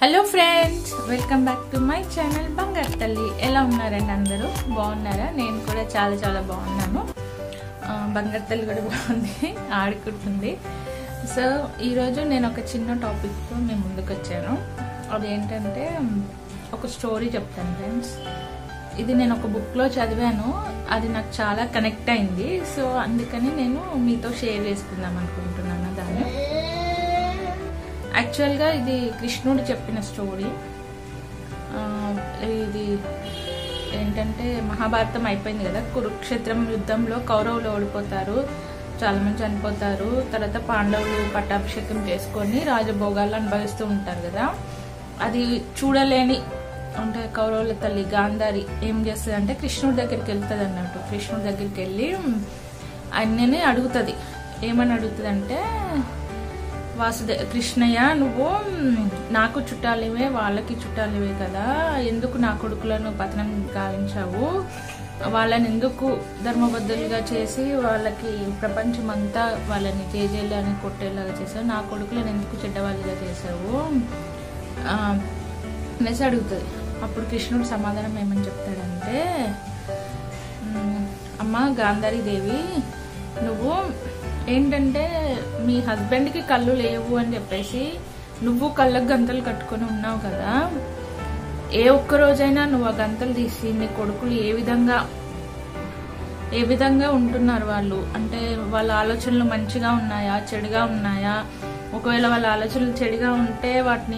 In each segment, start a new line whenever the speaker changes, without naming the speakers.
hello friends welcome back to my channel బంగారు తల్లి ఎలా ఉన్నారండి అందరూ బాగున్నారా నేను కూడా చాలా చాలా బాగున్నాను ఆ, బంగారు తల్లి కూడా బాగుంది ఆడుకుంటుంది సో ఈరోజు నేను ఒక చిన్న టాపిక్తో మేము ముందుకు వచ్చాను అదేంటంటే ఒక స్టోరీ చెప్తాను ఫ్రెండ్స్ ఇది నేను ఒక బుక్లో చదివాను అది నాకు చాలా కనెక్ట్ అయింది సో అందుకని నేను మీతో షేర్ చేసుకుందాం అనుకుంటున్నాను దాన్ని యాక్చువల్గా ఇది కృష్ణుడు చెప్పిన స్టోరీ ఆ, ఇది ఏంటంటే మహాభారతం అయిపోయింది కదా కురుక్షేత్రం యుద్ధంలో కౌరవులు ఓడిపోతారు చాలా మంది చనిపోతారు తర్వాత పాండవులు పట్టాభిషేకం చేసుకొని రాజభోగాలు అనుభవిస్తూ ఉంటారు కదా అది చూడలేని అంటే కౌరవుల తల్లి గాంధారి ఏం చేస్తుంది అంటే కృష్ణుడి దగ్గరికి వెళ్తుంది అన్నట్టు కృష్ణుడి దగ్గరికి వెళ్ళి ఆయనని అడుగుతుంది ఏమని అడుగుతుంది అంటే వాసుదే కృష్ణయ్య నువ్వు మ్, నాకు చుట్టాలివే వాళ్ళకి చుట్టాలివే కదా ఎందుకు నా కొడుకులను పతనం గావించావు వాళ్ళని ఎందుకు ధర్మబద్ధులుగా చేసి వాళ్ళకి ప్రపంచమంతా వాళ్ళని జేజేలు అని కొట్టేలాగా చేసావు నా కొడుకులను ఎందుకు చెడ్డవాళ్ళుగా చేసావు ఆ, అనేసి అడుగుతుంది అప్పుడు కృష్ణుడు సమాధానం ఏమని చెప్తాడంటే మ్, అమ్మ గాంధారి దేవి నువ్వు ఏంటంటే మీ హస్బెండ్కి కళ్ళు లేవు అని చెప్పేసి నువ్వు కళ్ళకు గంతలు కట్టుకొని ఉన్నావు కదా ఏ ఒక్క రోజైనా నువ్వు ఆ గంతలు తీసి నీ కొడుకులు ఏ విధంగా ఏ విధంగా ఉంటున్నారు వాళ్ళు అంటే వాళ్ళ ఆలోచనలు మంచిగా ఉన్నాయా చెడుగా ఉన్నాయా ఒకవేళ వాళ్ళ ఆలోచనలు చెడుగా ఉంటే వాటిని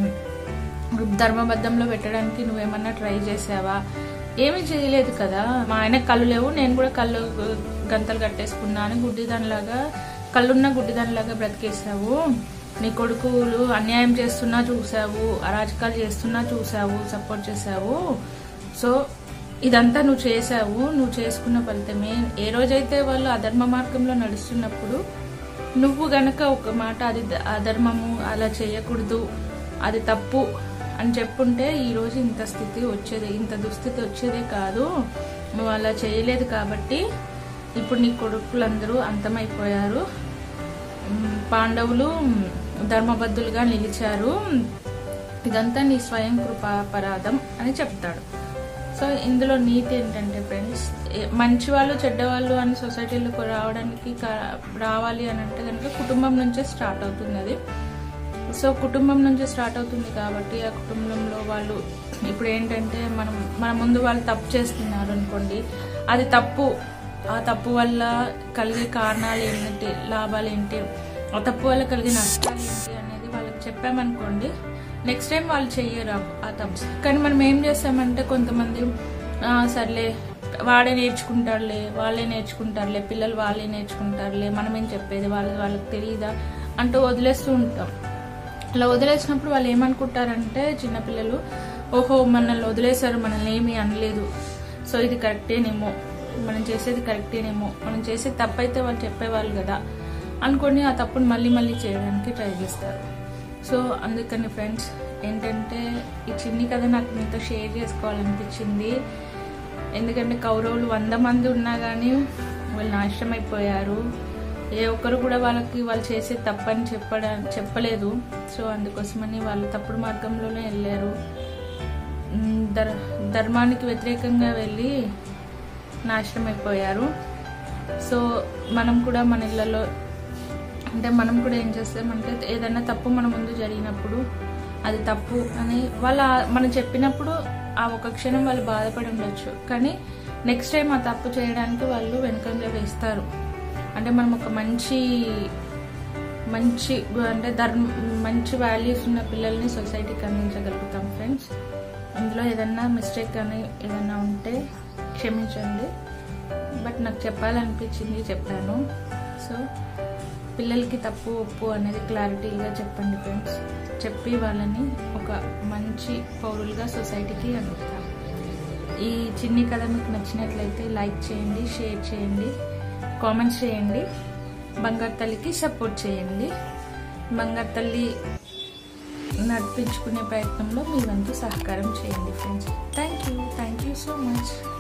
ధర్మబద్ధంలో పెట్టడానికి నువ్వేమన్నా ట్రై చేసావా ఏమీ చేయలేదు కదా మా ఆయన కళ్ళు లేవు నేను కూడా కళ్ళు గంతలు కట్టేసుకున్నాను గుడ్డిదానిలాగా కళ్ళున్న గుడ్డిదానిలాగా బ్రతికేసావు నీ కొడుకులు అన్యాయం చేస్తున్నా చూసావు అరాచకాలు చేస్తున్నా చూసావు సపోర్ట్ చేసావు సో ఇదంతా నువ్వు చేసావు నువ్వు చేసుకున్న ఫలితమే ఏ రోజైతే వాళ్ళు అధర్మ మార్గంలో నడుస్తున్నప్పుడు నువ్వు గనక ఒక మాట అది ద- అధర్మము అలా చేయకూడదు అది తప్పు అని చెప్పుంటే ఈ రోజు ఇంత స్థితి వచ్చేది ఇంత దుస్థితి వచ్చేదే కాదు నువ్వు అలా చేయలేదు కాబట్టి ఇప్పుడు నీ కొడుకులందరూ అంతమైపోయారు ఉమ్, పాండవులు ఉమ్, ధర్మబద్ధులుగా నిలిచారు ఇదంతా నీ స్వయం కృపాపరాధం అని చెప్తాడు సో ఇందులో నీతి ఏంటంటే ఫ్రెండ్స్ మంచి వాళ్ళు చెడ్డవాళ్ళు అని సొసైటీలోకి రావడానికి కా- రావాలి అని అంటే కనుక కుటుంబం నుంచే స్టార్ట్ అవుతుంది అది సో కుటుంబం నుంచి స్టార్ట్ అవుతుంది కాబట్టి ఆ కుటుంబంలో వాళ్ళు ఇప్పుడు ఏంటంటే మనం మన ముందు వాళ్ళు తప్పు చేస్తున్నారు అనుకోండి అది తప్పు ఆ తప్పు వల్ల కలిగే కారణాలు ఏంటి లాభాలు ఏంటి ఆ తప్పు వల్ల కలిగే నష్టాలు ఏంటి అనేది వాళ్ళకి చెప్పామనుకోండి నెక్స్ట్ టైం వాళ్ళు చెయ్యరు ఆ- ఆ తప్పు కానీ మనం ఏం చేస్తామంటే కొంతమంది "ఆ, సర్లే వాడే నేర్చుకుంటారులే వాళ్ళే నేర్చుకుంటారులే పిల్లలు వాళ్ళే నేర్చుకుంటారులే మనం ఏం చెప్పేది వాళ్ళు వాళ్ళకి తెలియదా అంటూ వదిలేస్తూ ఉంటాం అలా వదిలేసినప్పుడు వాళ్ళు ఏమనుకుంటారంటే చిన్నపిల్లలు ఓహో మనల్ని వదిలేశారు మనల్ని ఏమీ అనలేదు సో ఇది కరెక్టేనేమో మనం చేసేది కరెక్టేనేమో మనం చేసేది తప్పైతే వాళ్ళు చెప్పేవాళ్ళు కదా అనుకొని ఆ తప్పుని మళ్ళీ మళ్ళీ చేయడానికి ట్రై చేస్తారు సో అందుకని ఫ్రెండ్స్ ఏంటంటే ఈ చిన్ని కథ నాకు మీతో షేర్ చేసుకోవాలనిపించింది ఎందుకంటే కౌరవులు వంద మంది ఉన్నా కానీ వాళ్ళు నాశనం అయిపోయారు ఏ ఒక్కరు కూడా వాళ్ళకి వాళ్ళు చేసే తప్పని చెప్పడ చెప్పలేదు సో అందుకోసమని వాళ్ళు తప్పుడు మార్గంలోనే వెళ్ళారు ఉమ్, ధర్ ధర్మానికి వ్యతిరేకంగా వెళ్ళి నాశనం అయిపోయారు సో మనం కూడా మన ఇళ్ళలో అంటే మనం కూడా ఏం చేస్తామంటే ఏదైనా తప్పు మన ముందు జరిగినప్పుడు అది తప్పు అని వాళ్ళ మనం చెప్పినప్పుడు ఆ ఒక క్షణం వాళ్ళు బాధపడి ఉండొచ్చు కానీ నెక్స్ట్ టైం ఆ తప్పు చేయడానికి వాళ్ళు వెనుకంగా వేస్తారు అంటే మనం ఒక మంచి మంచి అంటే ధర్మ మంచి వాల్యూస్ ఉన్న పిల్లల్ని సొసైటీకి అందించగలుగుతాం ఫ్రెండ్స్ ఇందులో ఏదన్నా మిస్టేక్ కానీ ఏదన్నా ఉంటే క్షమించండి బట్ నాకు చెప్పాలనిపించింది చెప్పాను సో పిల్లలకి తప్పు ఒప్పు అనేది క్లారిటీగా చెప్పండి ఫ్రెండ్స్ చెప్పి వాళ్ళని ఒక మంచి పౌరులుగా సొసైటీకి అందిస్తాం ఈ చిన్ని కథ మీకు నచ్చినట్లయితే లైక్ చేయండి షేర్ చేయండి కామెంట్స్ చేయండి బంగారు తల్లికి సపోర్ట్ చేయండి బంగారు తల్లి నడిపించుకునే ప్రయత్నంలో మీ వంతు సహకారం చేయండి friends thank you thank you so much